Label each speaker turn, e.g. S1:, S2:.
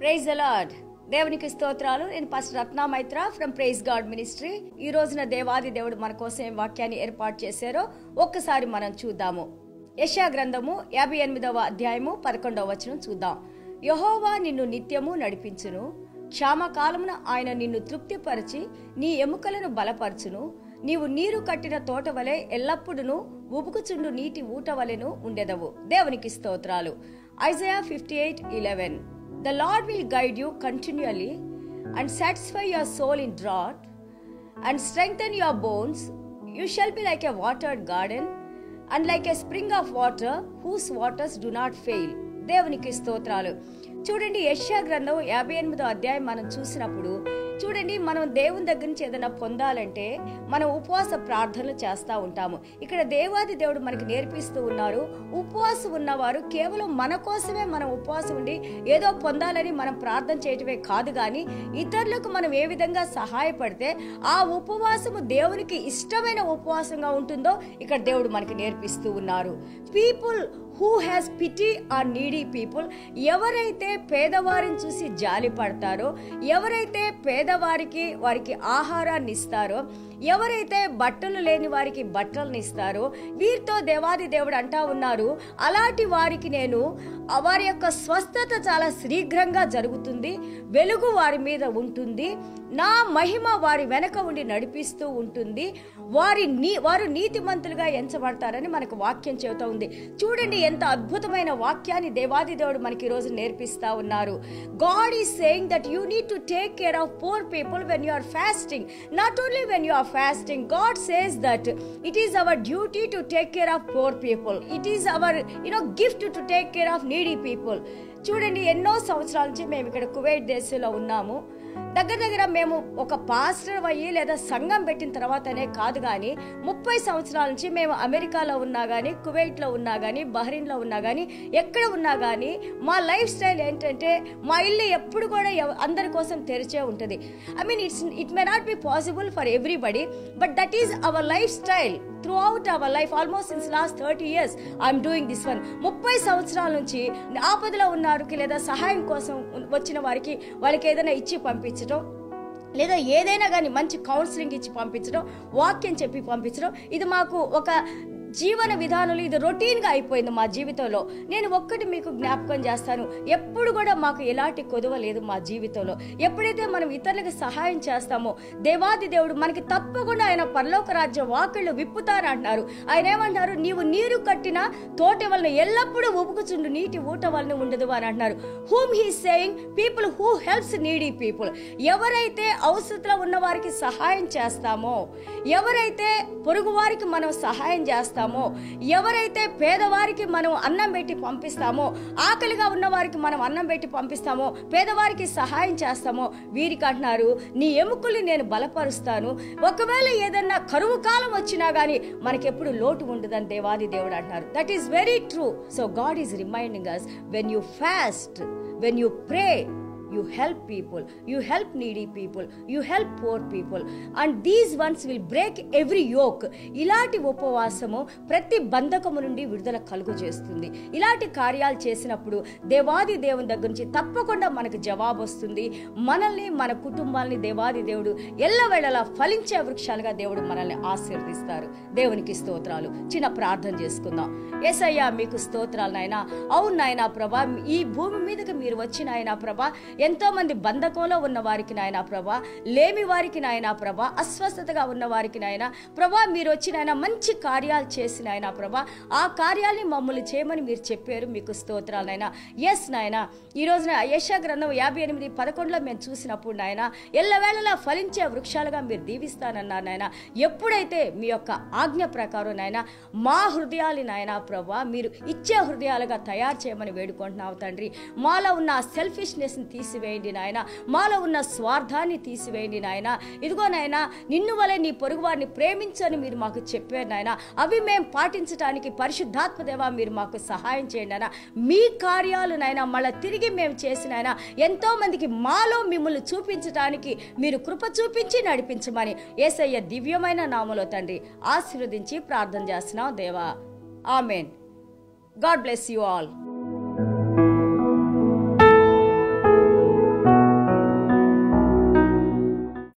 S1: Praise అలాడ్ దేవునికి స్తోత్రాలు నేను first Ratna Maitra from Praise God Ministry ఈ రోజున దేవాది దేవుడు మన కోసం ఏం వాక్యాన్ని ఏర్పాటు చేశారో ఒక్కసారి మనం చూద్దాము యశా గ్రంథము యాభై ఎనిమిదవ అధ్యాయము పదకొండవ వచనం చూద్దాం యహోవా నిన్ను నిత్యము నడిపించును క్షామకాలమున ఆయన నిన్ను తృప్తిపరిచి నీ ఎముకలను బలపరచును నీవు నీరు కట్టిన తోట వలె ఎల్లప్పుడూ ఉబుకుచుండు నీటి ఊట వలెను ఉండెదవు దేవునికి స్తోత్రాలు Isaiah fifty eight eleven the Lord will guide you continually and satisfy your soul in drought and strengthen your bones. You shall be like a watered garden and like a spring of water whose waters do not fail. దేవునికి స్తోత్రాలు చూడండి యెషయా గ్రంథం యాభై ఎనిమిదో అధ్యాయం మనం చూసినప్పుడు చూడండి మనం దేవుని దగ్గర నుంచి ఏదైనా పొందాలంటే మనం ఉపవాస ప్రార్థనలు చేస్తూ ఉంటాము ఇక్కడ దేవాది దేవుడు మనకి నేర్పిస్తూ ఉన్నారు ఉపవాసం ఉన్నవారు కేవలం మన కోసమే మనం ఉపవాసం ఉండి ఏదో పొందాలని మనం ప్రార్థన చేయటమే కాదు కానీ ఇతరులకు మనం ఏ విధంగా సహాయపడితే ఆ ఉపవాసము దేవునికి ఇష్టమైన ఉపవాసంగా ఉంటుందో ఇక్కడ దేవుడు మనకి నేర్పిస్తూ ఉన్నారు people who has pity are needy people ఎవరైతే పేదవారిని చూసి జాలి పడతారో ఎవరైతే పేదవారికి వారికి ఆహారాన్ని ఇస్తారో ఎవరైతే బట్టలు లేని వారికి బట్టలను ఇస్తారో వీరితో దేవాది దేవుడు అంటా ఉన్నారు అలాంటి వారికి నేను వారి యొక్క స్వస్థత చాలా శీఘ్రంగా జరుగుతుంది వెలుగు వారి మీద ఉంటుంది నా మహిమ వారి వెనక ఉండి నడిపిస్తూ ఉంటుంది వారి నీ వారు నీతిమంతులుగా ఎంచబడతారని మనకు వాక్యం చెబుతా ఉంది చూడండి ఎంత అద్భుతమైన వాక్యాన్ని దేవాది దేవుడు మనకి ఈరోజు నేర్పిస్తా ఉన్నారు God is saying that you need to take care of poor people when you are fasting not only when you are fasting God says that it is our duty to take care of poor people it is our you know gift to take care of needy people చూడండి ఎన్నో సంవత్సరాల నుంచి మేము ఇక్కడ Kuwait దేశంలో ఉన్నాము దగ్గర దగ్గర మేము ఒక పాస్టర్ అయ్యి లేదా సంఘం పెట్టిన తర్వాతనే కాదు కానీ ముప్పై సంవత్సరాల నుంచి మేము అమెరికాలో ఉన్నా కానీ కువైట్లో ఉన్నా కానీ బహ్రీన్లో ఉన్నా కానీ ఎక్కడ ఉన్నా కానీ మా లైఫ్ స్టైల్ ఏంటంటే మా ఇల్లు ఎప్పుడు కూడా ఎవ- అందరి కోసం తెరిచే ఉంటుంది I mean it's it may not be possible for everybody but that is our lifestyle throughout our life almost since last thirty years I'm doing this one ముప్పై సంవత్సరాల నుంచి ఆపదలో ఉన్న వారికి లేదా సహాయం కోసం వచ్చిన వారికి వాళ్ళకి ఏదైనా ఇచ్చి పంపించడం లేదా ఏదైనా కానీ మంచి కౌన్సిలింగ్ ఇచ్చి పంపించడం వాక్యం చెప్పి పంపించడం ఇది మాకు ఒక జీవన విధానంలో ఇది రొటీన్గా అయిపోయింది మా జీవితంలో నేను ఒక్కటి మీకు జ్ఞాపకం చేస్తాను ఎప్పుడు కూడా మాకు ఎలాంటి కొదువ లేదు మా జీవితంలో ఎప్పుడైతే మనం ఇతరులకు సహాయం చేస్తామో దేవాది దేవుడు మనకి తప్పకుండా ఆయన పరలోక రాజ్య వాకిళ్ళు విప్పుతారు అంటున్నారు ఆయన ఏమంటారు నీవు నీరు కట్టిన తోట వలన ఎల్లప్పుడూ ఉబుకుచుండు నీటి ఊట వలన ఉండదు అని అంటున్నారు whom he saying people who helps needy people ఎవరైతే అవసరతలో ఉన్న వారికి సహాయం చేస్తామో ఎవరైతే పొరుగు వారికి మనం సహాయం చేస్తామో ఎవరైతే పేదవారికి మనం అన్నం పెట్టి పంపిస్తామో ఆకలిగా ఉన్న వారికి మనం అన్నం పెట్టి పంపిస్తామో పేదవారికి సహాయం చేస్తామో వీరికి అంటున్నారు నీ ఎముకల్ని నేను బలపరుస్తాను ఒకవేళ ఏదన్నా కరువు కాలం వచ్చినా గానీ మనకెప్పుడు లోటు ఉండదని దేవాది దేవుడు అంటున్నారు that is very true so God is reminding us when you fast when you pray you help people you help needy people you help poor people and these ones will break every yoke ఇలాంటి ఉపవాసము ప్రతి బంధకము నుండి విడుదల కలుగు చేస్తుంది ఇలాంటి కార్యాలు చేసినప్పుడు దేవాది దేవుని దగ్గర నుంచి తప్పకుండా మనకు జవాబు వస్తుంది మనల్ని మన కుటుంబాలని దేవాది దేవుడు ఎల్లవేళలా ఫలించే వృక్షాలుగా దేవుడు మనల్ని ఆశీర్వదిస్తారు దేవునికి స్తోత్రాలు చిన్న ప్రార్థన చేసుకుందాం ఏసయ్యా మీకు స్తోత్రాలు నాయనా అవును నాయనా ప్రభా ఈ భూమి మీదకి మీరు వచ్చిన ఆయన ప్రభా ఎంతో మంది బంధకంలో ఉన్న వారికి నాయనా ప్రభా లేమి వారికి నాయనా ప్రభా అస్వస్థతగా ఉన్న వారికి నాయనా ప్రభా మీరు వచ్చిన ఆయన మంచి కార్యాలు చేసిన ఆయన ప్రభా ఆ కార్యాల్ని మమ్మల్ని చేయమని మీరు చెప్పారు మీకు స్తోత్రాలు నాయనా ఎస్ నాయనా ఈ రోజున యశా గ్రంథం యాభై ఎనిమిది పదకొండులో మేము చూసినప్పుడు నాయన ఎల్లవేళలా ఫలించే వృక్షాలుగా మీరు దీవిస్తానన్నారు నాయన ఎప్పుడైతే మీ యొక్క ఆజ్ఞ ప్రకారం నాయన మా హృదయాలు నాయన ప్రభా మీరు ఇచ్చే హృదయాలుగా తయారు చేయమని వేడుకుంటున్నావు తండ్రి మాలో ఉన్న సెల్ఫిష్నెస్ని తీసివేయండి నాయన మాలో ఉన్న స్వార్థాన్ని తీసివేయండి నాయన ఇదిగో నాయన నిన్ను వలె నీ పొరుగు వారిని ప్రేమించని మీరు మాకు చెప్పారు నాయన అవి మేము పాటించడానికి పరిశుద్ధాత్మ దేవా మీరు మాకు సహాయం చేయండి నాయన మీ కార్యాలు నాయన మళ్ళీ తిరిగి మేము చేసిన ఆయన ఎంతో మందికి మాలో మిమ్మల్ని చూపించడానికి మీరు కృప చూపించి నడిపించమని ఏసయ్య దివ్యమైన నామలో తండ్రి ఆశీర్వదించి ప్రార్థన చేస్తున్నాం దేవా amen God bless you all